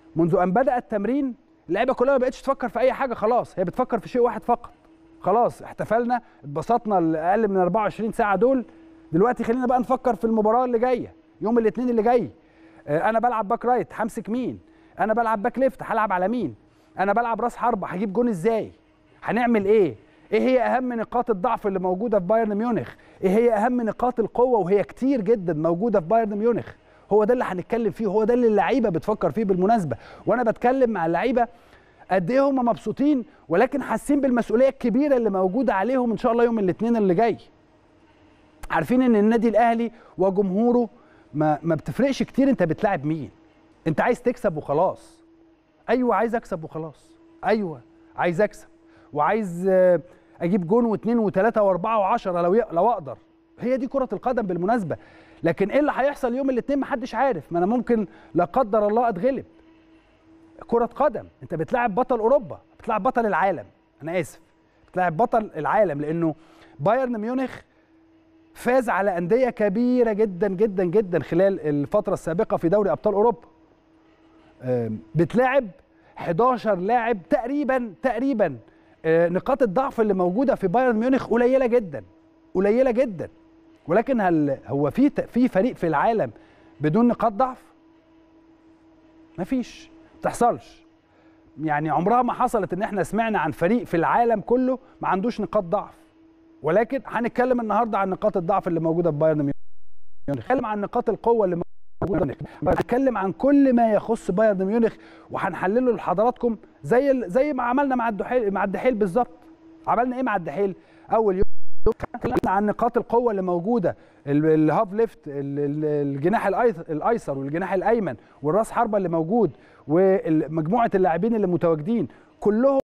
منذ ان بدا التمرين اللعيبه كلها ما بقتش تفكر في اي حاجه خلاص هي بتفكر في شيء واحد فقط خلاص احتفلنا اتبسطنا الاقل من 24 ساعه دول دلوقتي خلينا بقى نفكر في المباراه اللي جايه يوم الاثنين اللي جاي آه، انا بلعب باك رايت همسك مين انا بلعب باك ليفت هلعب على مين انا بلعب راس حربه هجيب جون ازاي هنعمل ايه ايه هي اهم نقاط الضعف اللي موجوده في بايرن ميونخ ايه هي اهم نقاط القوه وهي كتير جدا موجوده في بايرن ميونخ هو ده اللي هنتكلم فيه هو ده اللي اللعيبه بتفكر فيه بالمناسبه وانا بتكلم مع اللعيبه قد ايه هم مبسوطين ولكن حاسين بالمسؤوليه الكبيره اللي موجوده عليهم ان شاء الله يوم الاثنين اللي جاي عارفين ان النادي الاهلي وجمهوره ما ما بتفرقش كتير انت بتلاعب مين انت عايز تكسب وخلاص ايوه عايز اكسب وخلاص ايوه عايز اكسب وعايز آه، اجيب جون واثنين وثلاثه واربعه وعشره لو ي- لو اقدر هي دي كره القدم بالمناسبه لكن ايه اللي هيحصل يوم الاثنين محدش عارف ما انا ممكن لا قدر الله اتغلب كره قدم انت بتلاعب بطل اوروبا بتلاعب بطل العالم انا اسف بتلاعب بطل العالم لانه بايرن ميونخ فاز على انديه كبيره جدا جدا جدا خلال الفتره السابقه في دوري ابطال اوروبا آم، بتلاعب 11 لاعب تقريبا تقريبا آه، نقاط الضعف اللي موجوده في بايرن ميونخ قليله جدا قليله جدا ولكن هل هو في ت- في فريق في العالم بدون نقاط ضعف مفيش ما تحصلش يعني عمرها ما حصلت ان احنا سمعنا عن فريق في العالم كله ما عندوش نقاط ضعف ولكن هنتكلم النهارده عن نقاط الضعف اللي موجوده في بايرن ميونخ هنتكلم عن نقاط القوه اللي موجوده في بايرن. هنتكلم عن كل ما يخص بايرن ميونخ وهنحلله لحضراتكم زي ال- زي ما عملنا مع الدحيل مع الدحيل بالظبط عملنا ايه مع الدحيل اول يوم اتكلمنا عن نقاط القوه اللي موجوده ال- الهاف ليفت ال- ال- الجناح الأيث- الايسر والجناح الايمن والراس حربه اللي موجود ومجموعه اللاعبين اللي متواجدين كلهم